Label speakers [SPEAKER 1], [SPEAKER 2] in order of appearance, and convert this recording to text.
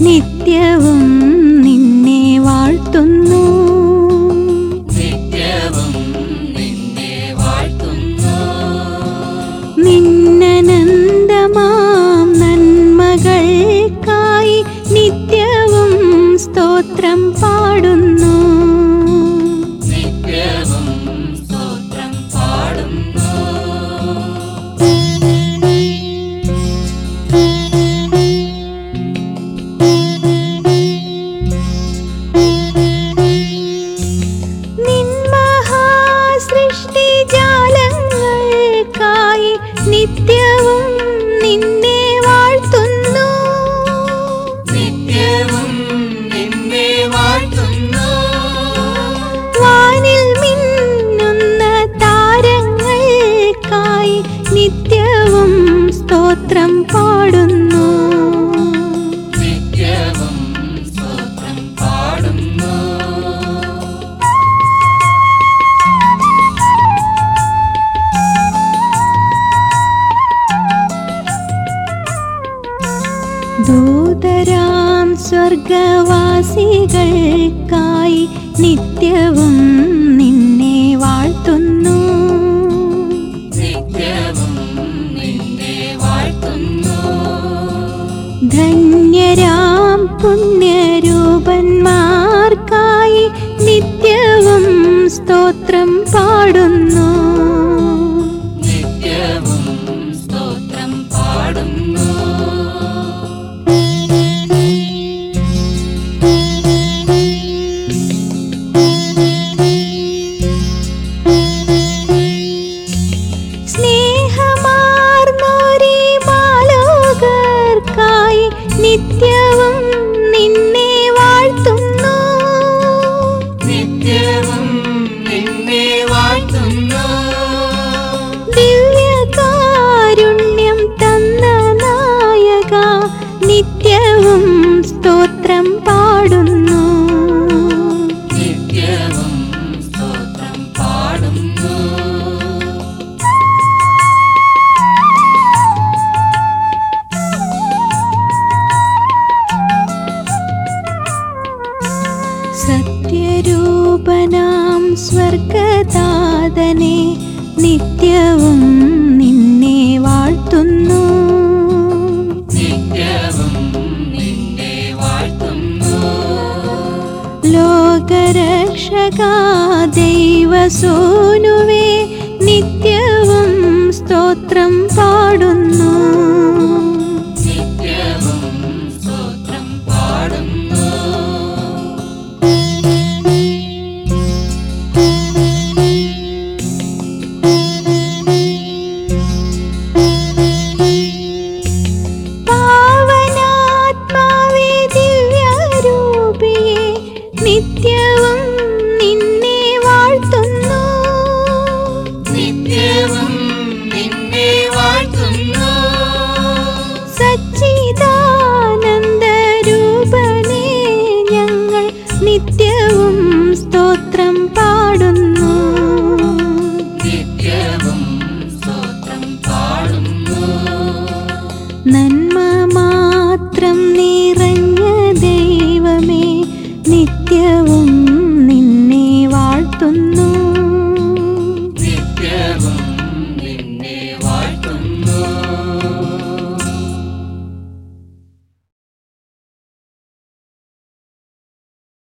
[SPEAKER 1] നിത്യവും നിന്നെ വാഴ്ത്തുന്നു
[SPEAKER 2] നിത്യവും നിന്നെ വാഴ്ത്തുന്നു
[SPEAKER 1] നിന്നനന്തമാം നന്മകൾക്കായി നിത്യവും സ്തോത്രം പാടുന്നു
[SPEAKER 2] നിത്യവും സ്തോത്രം പാടുന്നു
[SPEAKER 1] നിൻമഹാസൃഷ്ടിജാലങ്ങൾക്കായി നിത്യവും നിന്നെ വാഴ്ത്തുന്നു
[SPEAKER 2] നിത്യവും നിന്നെ വാഴ്ത്തുന്നു
[SPEAKER 1] വാനിൽ മിന്നുന്ന താരങ്ങൾക്കായി നിത്യവും സ്തോത്രം പാടുന്നു
[SPEAKER 2] നിത്യവും സ്തോത്രം പാടുന്നു
[SPEAKER 1] ദൂതരാം സ്വർഗവാസികൾക്കായി നിത്യവും നിന്നെ വാഴ്ത്തുന്നു
[SPEAKER 2] നിത്യവും നിന്നെ വാഴ്ത്തുന്നു
[SPEAKER 1] ധന്യരാം പുണ്യരൂപന്മാർക്കായി നിത്യവും സ്തോത്രം പാടുന്നു
[SPEAKER 2] നിത്യവും സ്തോത്രം പാടുന്നു
[SPEAKER 1] സ്നേഹമാർന്നോരീ ബാലോകർക്കായി നിത്യവും നിന്നെ വാഴ്ത്തുന്നു
[SPEAKER 2] നിത്യവും നിന്നെ വാഴ്ത്തുന്നു
[SPEAKER 1] ദിവ്യകാരുണ്യം തന്ന നായക നിത്യവും സ്തോത്രം പാടുന്നു
[SPEAKER 2] നിത്യവും സ്തോത്രം പാടുന്നു
[SPEAKER 1] സത്യരൂപനാം സ്വർഗദാതനെ നിത്യവും നിന്നെ വാഴ്ത്തുന്നു
[SPEAKER 2] നിത്യവും നിന്നെ വാഴ്ത്തുന്നു
[SPEAKER 1] ലോകരക്ഷക ദൈവസോനുവേ